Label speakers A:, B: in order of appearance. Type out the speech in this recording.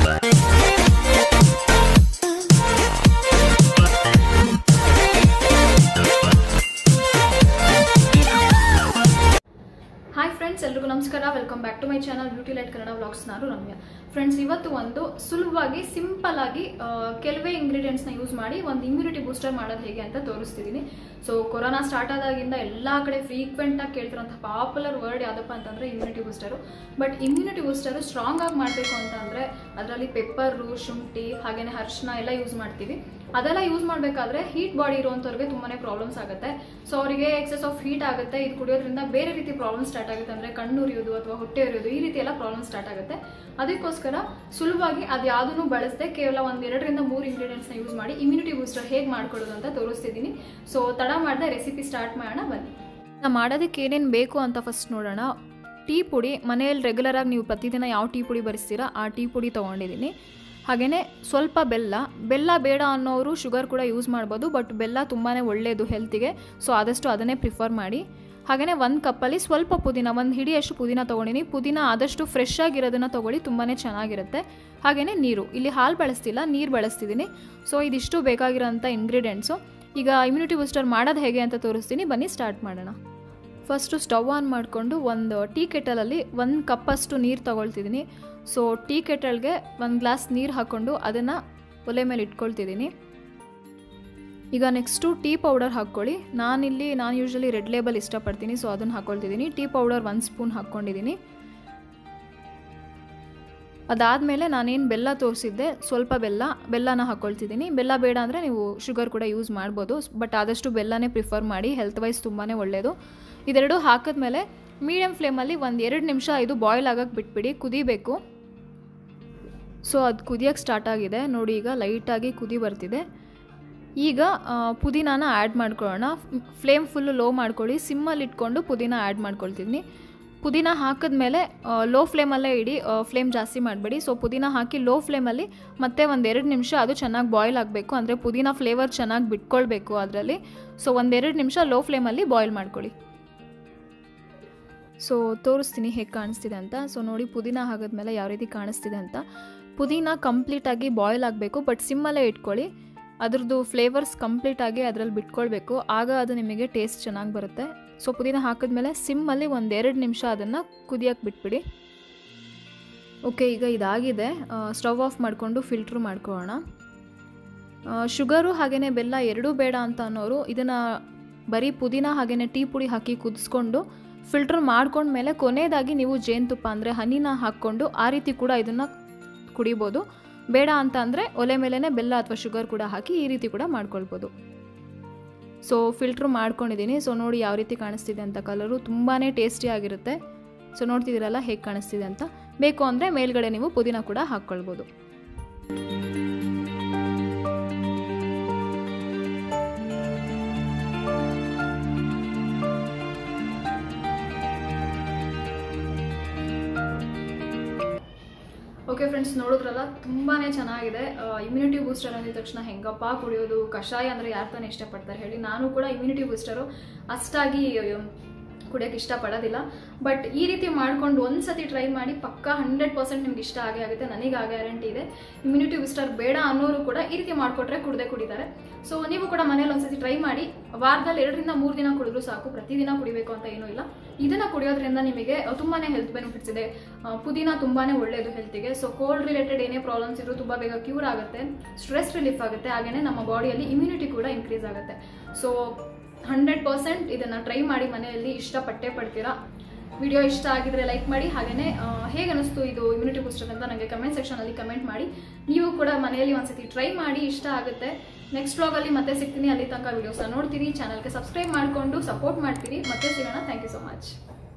A: hi friends ಎಲ್ರಿಗೂ ನಮಸ್ಕಾರ welcome back to my channel beauty light Kannada vlogs ನಾನು Ramya friends ಇವತ್ತು ಒಂದು ಸುಲಭವಾಗಿ ಸಿಂಪಲ್ ಆಗಿ ಆ, ಕೆಲವೇ ಇಂಗ್ರೀಡಿಯೆಂಟ್ಸ್ನ ಯೂಸ್ ಮಾಡಿ ಒಂದು ಇಮ್ಯುನಿಟಿ ಬೂಸ್ಟರ್ ಮಾಡೋದು ಹೇಗೆ ಅಂತ ತೋರಿಸ್ತಿದ್ದೀನಿ ಸೊ ಕೊರೋನಾ ಸ್ಟಾರ್ಟ್ ಆದಾಗಿಂದ ಎಲ್ಲ ಕಡೆ ಫ್ರೀಕ್ವೆಂಟಾಗಿ ಕೇಳ್ತಿರೋಂಥ ಪಾಪ್ಯುಲರ್ ವರ್ಡ್ ಯಾವುದಪ್ಪ ಅಂತಂದರೆ immunity booster but immunity booster strong ಆಗಿ ಮಾಡಬೇಕು ಅಂತ ಅಂದರೆ ಅದರಲ್ಲಿ ಪೆಪ್ಪರು ಶುಂಠಿ ಹಾಗೆಯೇ ಅರಿಶಿನ ಎಲ್ಲ ಯೂಸ್ ಮಾಡ್ತೀವಿ ಅದೆಲ್ಲ ಯೂಸ್ ಮಾಡಬೇಕಾದ್ರೆ ಹೀಟ್ ಬಾಡಿ ಇರುವಂಥವ್ರಿಗೆ ತುಂಬಾ ಪ್ರಾಬ್ಲಮ್ಸ್ ಆಗುತ್ತೆ ಸೊ ಅವರಿಗೆ ಎಕ್ಸೆಸ್ ಆಫ್ ಹೀಟ್ ಆಗುತ್ತೆ ಇದು ಕುಡಿಯೋದ್ರಿಂದ ಬೇರೆ ರೀತಿ ಪ್ರಾಬ್ಲಮ್ ಸ್ಟಾರ್ಟ್ ಆಗುತ್ತೆ ಅಂದರೆ ಕಣ್ಣು ಉರಿಯೋದು ಅಥವಾ ಹೊಟ್ಟೆ ಉರಿಯೋದು ಈ ರೀತಿ ಎಲ್ಲ ಪ್ರಾಬ್ಲಮ್ ಸ್ಟಾರ್ಟ್ ಆಗುತ್ತೆ ಅದಕ್ಕೋಸ್ಕರ ಸುಲಭವಾಗಿ ಅದು ಯಾವುದನ್ನು ಬಳಸದೆ ಕೇವಲ ಒಂದು ಎರಡರಿಂದ ಮೂರು ಇಂಗ್ರೀಡಿಯೆಂಟ್ಸ್ನ ಯೂಸ್ ಮಾಡಿ ಇಮ್ಯುನಿಟಿ ಬೂಸ್ಟರ್ ಹೇಗೆ ಮಾಡ್ಕೊಳ್ಳೋದು ಅಂತ ತೋರಿಸ್ತಿದ್ದೀನಿ ಸೊ ತಡ ಮಾಡದೆ ರೆಸಿಪಿ ಸ್ಟಾರ್ಟ್ ಮಾಡೋಣ ಬನ್ನಿ ನಾವು ಮಾಡೋದಕ್ಕೆ ಏನೇನು ಬೇಕು ಅಂತ ಫಸ್ಟ್ ನೋಡೋಣ ಟೀ ಪುಡಿ ಮನೆಯಲ್ಲಿ ರೆಗ್ಯುಲರಾಗಿ ನೀವು ಪ್ರತಿದಿನ ಯಾವ ಟೀ ಪುಡಿ ಬರೆಸ್ತೀರಾ ಆ ಟೀ ಪುಡಿ ತೊಗೊಂಡಿದ್ದೀನಿ ಹಾಗೆಯೇ ಸ್ವಲ್ಪ ಬೆಲ್ಲ ಬೆಲ್ಲ ಬೇಡ ಅನ್ನೋರು ಶುಗರ್ ಕೂಡ ಯೂಸ್ ಮಾಡ್ಬೋದು ಬಟ್ ಬೆಲ್ಲ ತುಂಬಾ ಒಳ್ಳೆಯದು ಹೆಲ್ತಿಗೆ ಸೊ ಆದಷ್ಟು ಅದನ್ನೇ ಪ್ರಿಫರ್ ಮಾಡಿ ಹಾಗೆಯೇ ಒಂದು ಕಪ್ಪಲ್ಲಿ ಸ್ವಲ್ಪ ಪುದೀನ ಒಂದು ಹಿಡಿಯಷ್ಟು ಪುದೀನ ತೊಗೊಂಡಿನಿ ಪುದೀನ ಆದಷ್ಟು ಫ್ರೆಶ್ ಆಗಿರೋದನ್ನು ತೊಗೊಳ್ಳಿ ತುಂಬಾ ಚೆನ್ನಾಗಿರುತ್ತೆ ಹಾಗೆಯೇ ನೀರು ಇಲ್ಲಿ ಹಾಲು ಬಳಸ್ತಿಲ್ಲ ನೀರು ಬಳಸ್ತಿದ್ದೀನಿ ಸೊ ಇದಿಷ್ಟು ಬೇಕಾಗಿರೋಂಥ ಇಂಗ್ರೀಡಿಯೆಂಟ್ಸು ಈಗ ಇಮ್ಯುನಿಟಿ ಬೂಸ್ಟರ್ ಮಾಡೋದು ಹೇಗೆ ಅಂತ ತೋರಿಸ್ತೀನಿ ಬನ್ನಿ ಸ್ಟಾರ್ಟ್ ಮಾಡೋಣ ಫಸ್ಟು ಸ್ಟವ್ ಆನ್ ಮಾಡಿಕೊಂಡು ಒಂದು ಟೀ ಕೆಟಲಲ್ಲಿ ಒಂದು ಕಪ್ಪಷ್ಟು ನೀರು ತಗೊಳ್ತಿದ್ದೀನಿ ಸೊ ಟೀ ಕೆಟಲ್ಗೆ ಒಂದು ಗ್ಲಾಸ್ ನೀರು ಹಾಕ್ಕೊಂಡು ಅದನ್ನು ಒಲೆ ಮೇಲೆ ಇಟ್ಕೊಳ್ತಿದ್ದೀನಿ ಈಗ ನೆಕ್ಸ್ಟು ಟೀ ಪೌಡರ್ ಹಾಕ್ಕೊಳ್ಳಿ ನಾನಿಲ್ಲಿ ನಾನು ಯೂಶ್ವಲಿ ರೆಡ್ ಲೇಬಲ್ ಇಷ್ಟಪಡ್ತೀನಿ ಸೊ ಅದನ್ನು ಹಾಕ್ಕೊಳ್ತಿದ್ದೀನಿ ಟೀ ಪೌಡರ್ ಒಂದು ಸ್ಪೂನ್ ಹಾಕ್ಕೊಂಡಿದ್ದೀನಿ ಅದಾದಮೇಲೆ ನಾನೇನು ಬೆಲ್ಲ ತೋರಿಸಿದ್ದೆ ಸ್ವಲ್ಪ ಬೆಲ್ಲ ಬೆಲ್ಲನ ಹಾಕ್ಕೊಳ್ತಿದ್ದೀನಿ ಬೆಲ್ಲ ಬೇಡ ಅಂದರೆ ನೀವು ಶುಗರ್ ಕೂಡ ಯೂಸ್ ಮಾಡ್ಬೋದು ಬಟ್ ಆದಷ್ಟು ಬೆಲ್ಲನೇ ಪ್ರಿಫರ್ ಮಾಡಿ ಹೆಲ್ತ್ ವೈಸ್ ತುಂಬಾ ಒಳ್ಳೆಯದು ಇದೆರಡು ಹಾಕಿದ್ಮೇಲೆ ಮೀಡಿಯಮ್ ಫ್ಲೇಮಲ್ಲಿ ಒಂದು ಎರಡು ನಿಮಿಷ ಇದು ಬಾಯ್ಲ್ ಆಗೋಕ್ಕೆ ಬಿಟ್ಬಿಡಿ ಕುದಿಬೇಕು ಸೊ ಅದು ಕುದಿಯೋಕ್ಕೆ ಸ್ಟಾರ್ಟ್ ಆಗಿದೆ ನೋಡಿ ಈಗ ಲೈಟಾಗಿ ಕುದಿ ಬರ್ತಿದೆ ಈಗ ಆ, ಪುದೀನಾನ ಆ್ಯಡ್ ಮಾಡ್ಕೊಳ್ಳೋಣ ಫ್ಲೇಮ್ ಫುಲ್ಲು ಲೋ ಮಾಡ್ಕೊಳ್ಳಿ ಸಿಮ್ಮಲ್ಲಿ ಇಟ್ಕೊಂಡು ಪುದೀನ ಆ್ಯಡ್ ಮಾಡ್ಕೊಳ್ತಿದ್ದೀನಿ ಪುದೀನ ಹಾಕಿದ್ಮೇಲೆ ಲೋ ಫ್ಲೇಮಲ್ಲೇ ಇಡಿ ಫ್ಲೇಮ್ ಜಾಸ್ತಿ ಮಾಡಬೇಡಿ ಸೊ ಪುದೀನ ಹಾಕಿ ಲೋ ಫ್ಲೇಮಲ್ಲಿ ಮತ್ತೆ ಒಂದೆರಡು ನಿಮಿಷ ಅದು ಚೆನ್ನಾಗಿ ಬಾಯ್ಲ್ ಆಗಬೇಕು ಅಂದರೆ ಪುದೀನ ಫ್ಲೇವರ್ ಚೆನ್ನಾಗಿ ಬಿಟ್ಕೊಳ್ಬೇಕು ಅದರಲ್ಲಿ ಸೊ ಒಂದೆರಡು ನಿಮಿಷ ಲೋ ಫ್ಲೇಮಲ್ಲಿ ಬಾಯ್ಲ್ ಮಾಡ್ಕೊಳ್ಳಿ ಸೊ ತೋರಿಸ್ತೀನಿ ಹೇಗೆ ಕಾಣಿಸ್ತಿದೆ ಅಂತ ಸೊ ನೋಡಿ ಪುದೀನ ಹಾಕಿದ್ಮೇಲೆ ಯಾವ ರೀತಿ ಕಾಣಿಸ್ತಿದೆ ಅಂತ ಪುದೀನ ಕಂಪ್ಲೀಟಾಗಿ ಬಾಯ್ಲ್ ಆಗಬೇಕು ಬಟ್ ಸಿಮ್ಮಲ್ಲೇ ಇಟ್ಕೊಳ್ಳಿ ಅದ್ರದ್ದು ಫ್ಲೇವರ್ಸ್ ಕಂಪ್ಲೀಟಾಗಿ ಅದರಲ್ಲಿ ಬಿಟ್ಕೊಳ್ಬೇಕು ಆಗ ಅದು ನಿಮಗೆ ಟೇಸ್ಟ್ ಚೆನ್ನಾಗಿ ಬರುತ್ತೆ ಸೊ ಪುದೀನ ಹಾಕಿದ್ಮೇಲೆ ಸಿಮ್ಮಲ್ಲಿ ಒಂದೆರಡು ನಿಮಿಷ ಅದನ್ನು ಕುದಿಯೋಕ್ಕೆ ಬಿಟ್ಬಿಡಿ ಓಕೆ ಈಗ ಇದಾಗಿದೆ ಸ್ಟವ್ ಆಫ್ ಮಾಡಿಕೊಂಡು ಫಿಲ್ಟ್ರ್ ಮಾಡ್ಕೊಳ್ಳೋಣ ಶುಗರು ಹಾಗೆಯೇ ಬೆಲ್ಲ ಎರಡೂ ಬೇಡ ಅಂತ ಅನ್ನೋರು ಇದನ್ನು ಬರೀ ಪುದೀನ ಹಾಗೆಯೇ ಟೀ ಪುಡಿ ಹಾಕಿ ಕುದಿಸ್ಕೊಂಡು ಫಿಲ್ಟರ್ ಮಾಡ್ಕೊಂಡ್ಮೇಲೆ ಕೊನೆಯದಾಗಿ ನೀವು ಜೇನುತುಪ್ಪ ಅಂದರೆ ಹನಿನ ಹಾಕ್ಕೊಂಡು ಆ ರೀತಿ ಕೂಡ ಇದನ್ನು ಕುಡಿಬೋದು ಬೇಡ ಅಂತ ಅಂದರೆ ಒಲೆ ಮೇಲೇ ಬೆಲ್ಲ ಅಥವಾ ಶುಗರ್ ಕೂಡ ಹಾಕಿ ಈ ರೀತಿ ಕೂಡ ಮಾಡ್ಕೊಳ್ಬೋದು ಸೊ ಫಿಲ್ಟ್ರ್ ಮಾಡ್ಕೊಂಡಿದ್ದೀನಿ ಸೊ ನೋಡಿ ಯಾವ ರೀತಿ ಕಾಣಿಸ್ತಿದೆ ಅಂತ ಕಲರು ತುಂಬಾ ಟೇಸ್ಟಿಯಾಗಿರುತ್ತೆ ಸೊ ನೋಡ್ತಿದ್ದೀರಲ್ಲ ಹೇಗೆ ಕಾಣಿಸ್ತಿದೆ ಅಂತ ಬೇಕು ಅಂದರೆ ಮೇಲ್ಗಡೆ ನೀವು ಪುದೀನ ಕೂಡ ಹಾಕ್ಕೊಳ್ಬೋದು ಓಕೆ ಫ್ರೆಂಡ್ಸ್ ನೋಡಿದ್ರಲ್ಲ ತುಂಬಾ ಚೆನ್ನಾಗಿದೆ ಇಮ್ಯುನಿಟಿ ಬೂಸ್ಟರ್ ಅಂದಿದ ತಕ್ಷಣ ಹೆಂಗಪ್ಪ ಕುಡಿಯೋದು ಕಷಾಯ ಅಂದರೆ ಯಾರು ತಾನೇ ಇಷ್ಟಪಡ್ತಾರೆ ಹೇಳಿ ನಾನು ಕೂಡ ಇಮ್ಯುನಿಟಿ ಬೂಸ್ಟರು ಅಷ್ಟಾಗಿ ಕುಡಿಯೋಕ್ಕೆ ಇಷ್ಟಪಡೋದಿಲ್ಲ ಬಟ್ ಈ ರೀತಿ ಮಾಡ್ಕೊಂಡು ಒಂದು ಸತಿ ಟ್ರೈ ಮಾಡಿ ಪಕ್ಕ ಹಂಡ್ರೆಡ್ ಪರ್ಸೆಂಟ್ ನಿಮ್ಗೆ ಇಷ್ಟ ಆಗೇ ಆಗುತ್ತೆ ನನಗೆ ಆ ಗ್ಯಾರಂಟಿ ಇದೆ ಇಮ್ಯುನಿಟಿ ಬೂಸ್ಟರ್ ಬೇಡ ಅನ್ನೋರು ಕೂಡ ಈ ರೀತಿ ಮಾಡಿಕೊಟ್ರೆ ಕುಡ್ದೆ ಕುಡಿತಾರೆ ಸೊ ನೀವು ಕೂಡ ಮನೇಲಿ ಒಂದ್ಸತಿ ಟ್ರೈ ಮಾಡಿ ವಾರದಲ್ಲಿ ಎರಡರಿಂದ ಮೂರು ದಿನ ಕುಡಿದ್ರು ಸಾಕು ಪ್ರತಿದಿನ ಕುಡಿಬೇಕು ಅಂತ ಏನೂ ಇಲ್ಲ ಇದನ್ನ ಕುಡಿಯೋದ್ರಿಂದ ನಿಮಗೆ ತುಂಬಾನೇ ಹೆಲ್ತ್ ಬೆನಿಫಿಟ್ಸ್ ಇದೆ ಆ, ಪುದೀನ ತುಂಬಾನೇ ಒಳ್ಳೆಯದು ಹೆಲ್ತಿಗೆ ಸೊ ಕೋಲ್ಡ್ ರಿಲೇಟೆಡ್ ಏನೇ ಪ್ರಾಬ್ಲಮ್ಸ್ ಇದ್ರೂ ತುಂಬ ಬೇಗ ಕ್ಯೂರ್ ಆಗುತ್ತೆ ಸ್ಟ್ರೆಸ್ ರಿಲೀಫ್ ಆಗುತ್ತೆ ಹಾಗೆಯೇ ನಮ್ಮ ಬಾಡಿಯಲ್ಲಿ ಇಮ್ಯುನಿಟಿ ಕೂಡ ಇನ್ಕ್ರೀಸ್ ಆಗುತ್ತೆ ಸೊ ಹಂಡ್ರೆಡ್ ಪರ್ಸೆಂಟ್ ಇದನ್ನು ಟ್ರೈ ಮಾಡಿ ಮನೆಯಲ್ಲಿ ಇಷ್ಟಪಟ್ಟೇ ಪಡ್ತೀರಾ ವಿಡಿಯೋ ಇಷ್ಟ ಆಗಿದ್ರೆ ಲೈಕ್ ಮಾಡಿ ಹಾಗೆಯೇ ಹೇಗೆ ಅನಿಸ್ತು ಇದು ಇಮ್ಯುನಿಟಿ ಬೂಸ್ಟರ್ ಅಂತ ನನಗೆ ಕಮೆಂಟ್ ಸೆಕ್ಷನಲ್ಲಿ ಕಮೆಂಟ್ ಮಾಡಿ ನೀವು ಕೂಡ ಮನೆಯಲ್ಲಿ ಒಂದ್ಸತಿ ಟ್ರೈ ಮಾಡಿ ಇಷ್ಟ ಆಗುತ್ತೆ ನೆಕ್ಸ್ಟ್ ವ್ಲಾಗಲ್ಲಿ ಮತ್ತೆ ಸಿಗ್ತೀನಿ ಅಲ್ಲಿ ತನಕ ವೀಡಿಯೋಸ್ನ ನೋಡ್ತೀರಿ ಚಾನಲ್ಗೆ ಸಬ್ಸ್ಕ್ರೈಬ್ ಮಾಡಿಕೊಂಡು ಸಪೋರ್ಟ್ ಮಾಡ್ತೀರಿ ಮತ್ತೆ ಸಿಗೋಣ ಥ್ಯಾಂಕ್ ಯು ಸೊ ಮಚ್